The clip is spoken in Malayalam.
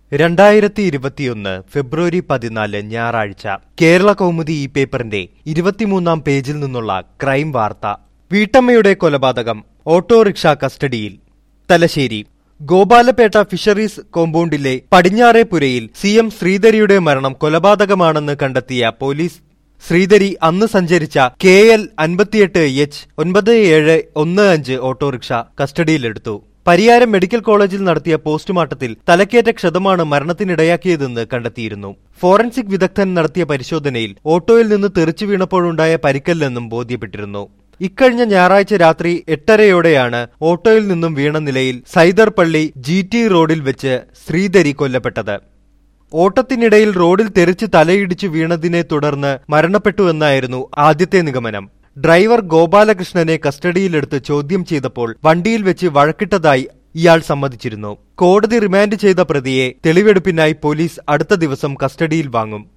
രണ്ടായിരത്തി ഇരുപത്തിയൊന്ന് ഫെബ്രുവരി പതിനാല് ഞായറാഴ്ച കേരള കൗമുദി ഈ പേപ്പറിന്റെ ഇരുപത്തിമൂന്നാം പേജിൽ നിന്നുള്ള ക്രൈം വാർത്ത വീട്ടമ്മയുടെ കൊലപാതകം ഓട്ടോറിക്ഷ കസ്റ്റഡിയിൽ തലശ്ശേരി ഗോപാലപേട്ട ഫിഷറീസ് കോമ്പൗണ്ടിലെ പടിഞ്ഞാറേപുരയിൽ സി എം ശ്രീധരിയുടെ മരണം കൊലപാതകമാണെന്ന് കണ്ടെത്തിയ പോലീസ് ശ്രീധരി അന്ന് സഞ്ചരിച്ച കെ എൽ അൻപത്തിയെട്ട് എച്ച് ഒൻപത് ഏഴ് ഒന്ന് അഞ്ച് ഓട്ടോറിക്ഷ കസ്റ്റഡിയിലെടുത്തു പരിയാരം മെഡിക്കൽ കോളേജിൽ നടത്തിയ പോസ്റ്റ്മോർട്ടത്തിൽ തലക്കേറ്റ ക്ഷതമാണ് മരണത്തിനിടയാക്കിയതെന്ന് കണ്ടെത്തിയിരുന്നു ഫോറൻസിക് വിദഗ്ധൻ നടത്തിയ പരിശോധനയിൽ ഓട്ടോയിൽ നിന്ന് തെറിച്ചു വീണപ്പോഴുണ്ടായ പരിക്കല്ലെന്നും ബോധ്യപ്പെട്ടിരുന്നു ഇക്കഴിഞ്ഞ ഞായറാഴ്ച രാത്രി എട്ടരയോടെയാണ് ഓട്ടോയിൽ നിന്നും വീണ നിലയിൽ സൈദർ പള്ളി ജി ടി റോഡിൽ വെച്ച് ശ്രീധരി കൊല്ലപ്പെട്ടത് ഓട്ടത്തിനിടയിൽ റോഡിൽ തെറിച്ച് തലയിടിച്ചു വീണതിനെ തുടർന്ന് മരണപ്പെട്ടുവെന്നായിരുന്നു ആദ്യത്തെ നിഗമനം ഡ്രൈവർ ഗോപാലകൃഷ്ണനെ കസ്റ്റഡിയിലെടുത്ത് ചോദ്യം ചെയ്തപ്പോൾ വണ്ടിയിൽ വെച്ച് വഴക്കിട്ടതായി ഇയാൾ സമ്മതിച്ചിരുന്നു കോടതി റിമാൻഡ് ചെയ്ത പ്രതിയെ തെളിവെടുപ്പിനായി പോലീസ് അടുത്ത ദിവസം കസ്റ്റഡിയിൽ വാങ്ങും